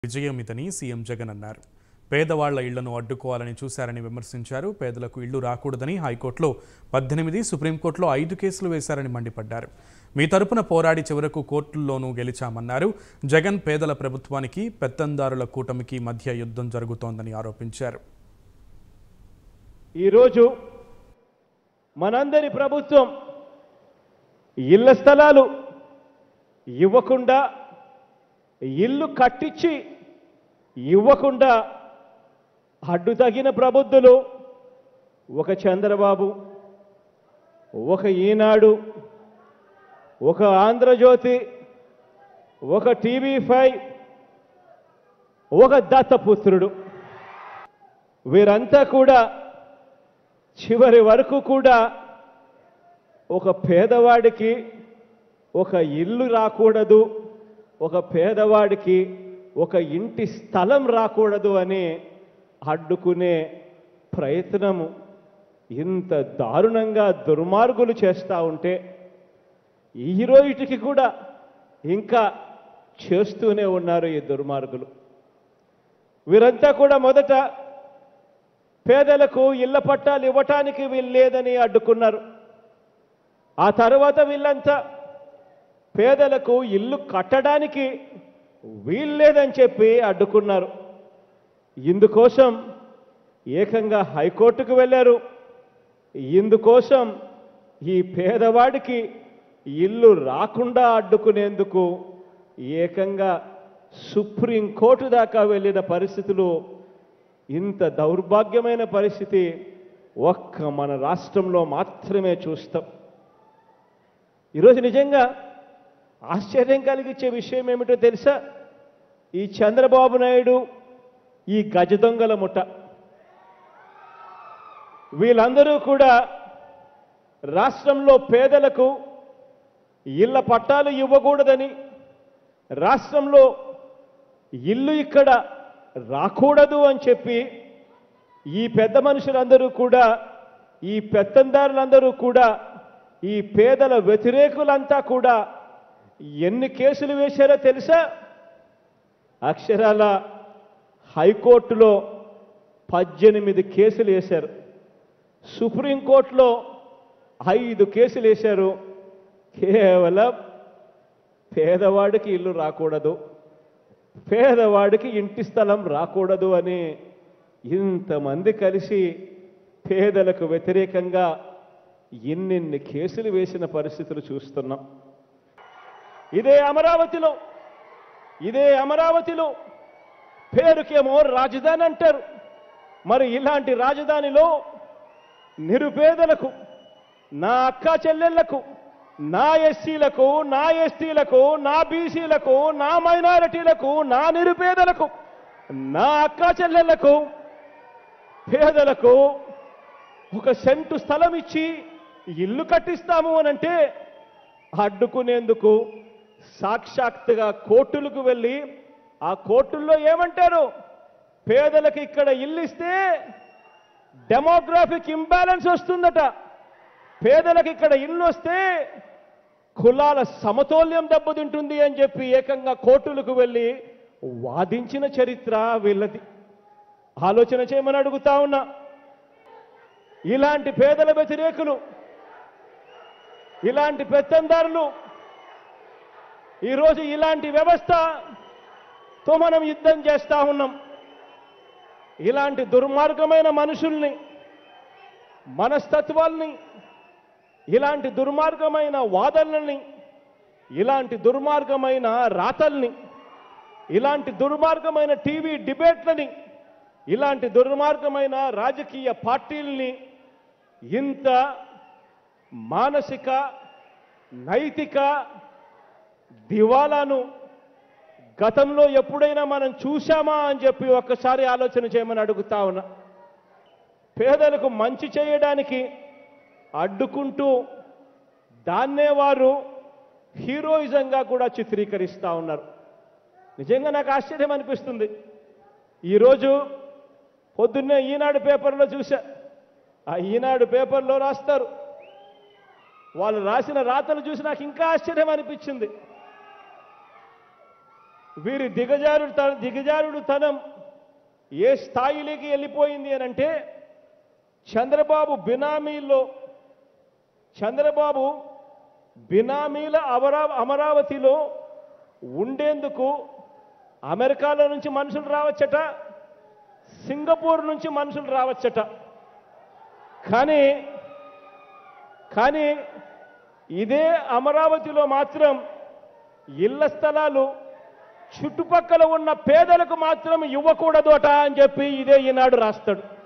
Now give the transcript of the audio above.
విజయమితని CM Jagan అన్నారు పేదవాళ్ల ఇళ్లను అడ్డుకోవాలని చూశారని విమర్శించారు పేదలకు ఇళ్లు రాకూడదని హైకోర్టులో పద్దెనిమిది సుప్రీంకోర్టులో ఐదు కేసులు వేశారని మండిపడ్డారు మీ తరపున పోరాడి చివరకు కోర్టుల్లోనూ గెలిచామన్నారు జగన్ పేదల ప్రభుత్వానికి పెత్తందారుల కూటమికి మధ్య యుద్ధం జరుగుతోందని ఆరోపించారు ఈరోజు మనందరి ప్రభుత్వం ఇళ్ల స్థలాలు ఇవ్వకుండా ఇల్లు కట్టించి ఇవ్వకుండా అడ్డు తగిన ప్రబుద్ధులు ఒక చంద్రబాబు ఒక ఈనాడు ఒక ఆంధ్రజ్యోతి ఒక టీవీ ఫైవ్ ఒక దత్తపుత్రుడు వీరంతా కూడా చివరి వరకు కూడా ఒక పేదవాడికి ఒక ఇల్లు రాకూడదు ఒక పేదవాడికి ఒక ఇంటి స్థలం రాకూడదు అని అడ్డుకునే ప్రయత్నము ఇంత దారుణంగా దుర్మార్గులు చేస్తూ ఉంటే ఈ రోజుకి కూడా ఇంకా చేస్తూనే ఉన్నారు ఈ దుర్మార్గులు వీరంతా కూడా మొదట పేదలకు ఇళ్ల పట్టాలు ఇవ్వటానికి వీలు లేదని అడ్డుకున్నారు ఆ తర్వాత వీళ్ళంతా పేదలకు ఇల్లు కట్టడానికి వీల్లేదని చెప్పి అడ్డుకున్నారు ఇందుకోసం ఏకంగా హైకోర్టుకు వెళ్ళారు ఇందుకోసం ఈ పేదవాడికి ఇల్లు రాకుండా అడ్డుకునేందుకు ఏకంగా సుప్రీంకోర్టు దాకా వెళ్ళిన పరిస్థితులు ఇంత దౌర్భాగ్యమైన పరిస్థితి ఒక్క మన రాష్ట్రంలో మాత్రమే చూస్తాం ఈరోజు నిజంగా ఆశ్చర్యం కలిగించే విషయం ఏమిటో తెలుసా ఈ చంద్రబాబు నాయుడు ఈ గజ దొంగల ముఠ వీళ్ళందరూ కూడా రాష్ట్రంలో పేదలకు ఇళ్ల పట్టాలు ఇవ్వకూడదని రాష్ట్రంలో ఇల్లు ఇక్కడ రాకూడదు అని చెప్పి ఈ పెద్ద మనుషులందరూ కూడా ఈ పెత్తందారులందరూ కూడా ఈ పేదల వ్యతిరేకులంతా కూడా ఎన్ని కేసులు వేశారో తెలుసా అక్షరాల హైకోర్టులో పద్దెనిమిది కేసులు వేశారు సుప్రీంకోర్టులో ఐదు కేసులు వేశారు కేవలం పేదవాడికి ఇల్లు రాకూడదు పేదవాడికి ఇంటి స్థలం రాకూడదు అని ఇంతమంది కలిసి పేదలకు వ్యతిరేకంగా ఎన్నెన్ని కేసులు వేసిన పరిస్థితులు చూస్తున్నాం ఇదే అమరావతిలో ఇదే అమరావతిలో పేరుకేమో రాజధాని అంటారు మరి ఇలాంటి రాజధానిలో నిరుపేదలకు నా అక్క చెల్లెళ్లకు నా ఎస్సీలకు నా ఎస్టీలకు నా బీసీలకు నా మైనారిటీలకు నా నిరుపేదలకు నా అక్క చెల్లెళ్లకు పేదలకు ఒక సెంటు స్థలం ఇచ్చి ఇల్లు కట్టిస్తాము అనంటే అడ్డుకునేందుకు సాక్షాత్తుగా కోర్టులకు వెళ్ళి ఆ కోర్టుల్లో ఏమంటారు పేదలకు ఇక్కడ ఇల్లు ఇస్తే డెమోగ్రాఫిక్ ఇంబ్యాలెన్స్ వస్తుందట పేదలకు ఇక్కడ ఇల్లు వస్తే కులాల సమతౌల్యం దెబ్బతింటుంది అని చెప్పి ఏకంగా కోర్టులకు వెళ్ళి వాదించిన చరిత్ర వీళ్ళది ఆలోచన చేయమని అడుగుతా ఉన్నా ఇలాంటి పేదల వ్యతిరేకులు ఇలాంటి పెత్తందారులు ఈరోజు ఇలాంటి వ్యవస్థతో మనం యుద్ధం చేస్తా ఉన్నాం ఇలాంటి దుర్మార్గమైన మనుషుల్ని మనస్తత్వాల్ని ఇలాంటి దుర్మార్గమైన వాదనల్ని ఇలాంటి దుర్మార్గమైన రాతల్ని ఇలాంటి దుర్మార్గమైన టీవీ డిబేట్లని ఇలాంటి దుర్మార్గమైన రాజకీయ పార్టీల్ని ఇంత మానసిక నైతిక దివాలాను గతంలో ఎప్పుడైనా మనం చూశామా అని చెప్పి ఒక్కసారి ఆలోచన చేయమని అడుగుతా ఉన్నా పేదలకు మంచి చేయడానికి అడ్డుకుంటూ దాన్నే వారు హీరోయిజంగా కూడా చిత్రీకరిస్తూ ఉన్నారు నిజంగా నాకు ఆశ్చర్యం అనిపిస్తుంది ఈరోజు పొద్దున్నే ఈనాడు పేపర్లో చూసా ఆ ఈనాడు పేపర్లో రాస్తారు వాళ్ళు రాసిన రాతలు చూసి నాకు ఇంకా ఆశ్చర్యం అనిపించింది వీరి దిగజారుడు తన దిగజారుడు తనం ఏ స్థాయిలోకి వెళ్ళిపోయింది అని అంటే చంద్రబాబు బినామీల్లో చంద్రబాబు బినామీల అమరా అమరావతిలో ఉండేందుకు అమెరికాలో నుంచి మనుషులు రావచ్చట సింగపూర్ నుంచి మనుషులు రావచ్చట కానీ కానీ ఇదే అమరావతిలో మాత్రం ఇళ్ల స్థలాలు చుట్టుపక్కల ఉన్న పేదలకు మాత్రం ఇవ్వకూడదు అట అని చెప్పి ఇదే ఈనాడు రాస్తాడు